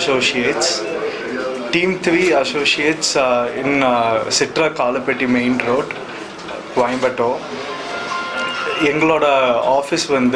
associates. Team 3 associates uh, in uh, Citra Kalapeti Main Road, Coimbatore. எங்களோட office வந்து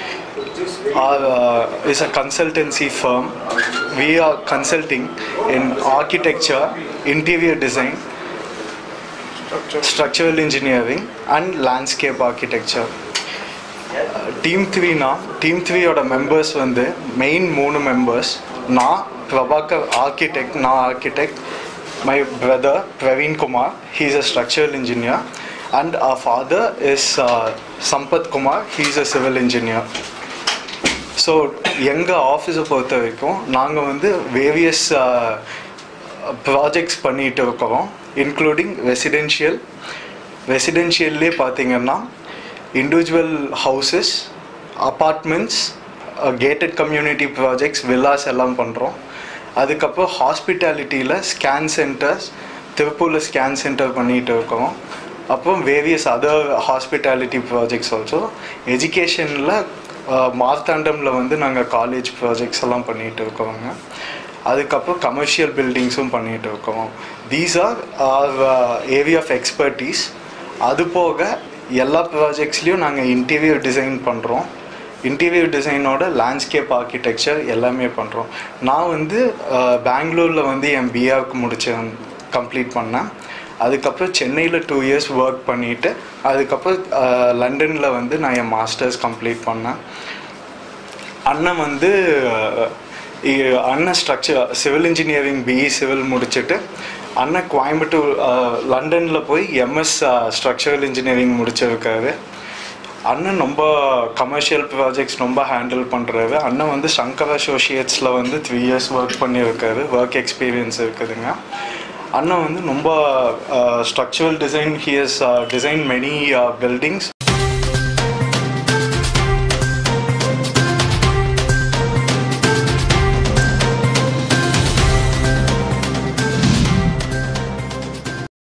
is a consultancy firm we are consulting in architecture interior design structural engineering and landscape architecture team த்ரீனா team த்ரீயோட members வந்து main மூணு members நான் Prabhakar architect நான் architect my brother Praveen Kumar he is a structural engineer and our father is Sampath Kumar he is a civil engineer so எங்கள் ஆஃபீஸை பொறுத்த வரைக்கும் நாங்கள் வந்து வேரியஸ் ப்ராஜெக்ட்ஸ் பண்ணிகிட்டு இருக்கிறோம் இன்க்ளூடிங் ரெசிடென்ஷியல் ரெசிடென்ஷியல்லே பார்த்தீங்கன்னா individual houses apartments gated community projects villas எல்லாம் பண்ணுறோம் அதுக்கப்புறம் ஹாஸ்பிட்டாலிட்டியில் ஸ்கேன் சென்டர்ஸ் திருப்பூரில் ஸ்கேன் சென்டர் பண்ணிகிட்டு இருக்கோம் அப்புறம் various other hospitality projects also எஜுகேஷனில் மார்த்தாண்டமில் வந்து நாங்கள் காலேஜ் ப்ராஜெக்ட்ஸ் எல்லாம் பண்ணிகிட்டு இருக்கோங்க அதுக்கப்புறம் கமர்ஷியல் பில்டிங்ஸும் பண்ணிகிட்டு இருக்கோம் these are are area of expertise அது போக எல்லா ப்ராஜெக்ட்ஸ்லேயும் நாங்கள் இன்டீரியர் டிசைன் பண்ணுறோம் இன்டீரியர் டிசைனோட லேண்ட்ஸ்கேப் ஆர்கிடெக்சர் எல்லாமே பண்ணுறோம் நான் வந்து பெங்களூரில் வந்து என் பிஆர்க்கு முடிச்சேன் கம்ப்ளீட் பண்ணேன் அதுக்கப்புறம் சென்னையில் டூ இயர்ஸ் ஒர்க் பண்ணிவிட்டு அதுக்கப்புறம் லண்டனில் வந்து நான் என் மாஸ்டர்ஸ் கம்ப்ளீட் பண்ணேன் அண்ணன் வந்து இ- அண்ணன் structure civil engineering BE civil முடிச்சுட்டு அண்ணன் கோயம்புத்தூர் லண்டனில் போய் எம்எஸ் ஸ்ட்ரக்சரல் இன்ஜினியரிங் முடிச்சிருக்காரு அண்ணன் ரொம்ப கமர்ஷியல் ப்ராஜெக்ட்ஸ் ரொம்ப ஹேண்டில் பண்ணுறாரு அண்ணன் வந்து சங்கர் அசோசியேட்ஸில் வந்து த்ரீ இயர்ஸ் ஒர்க் பண்ணியிருக்காரு ஒர்க் எக்ஸ்பீரியன்ஸ் இருக்குதுங்க அண்ணன் வந்து ரொம்ப structural design he has design many buildings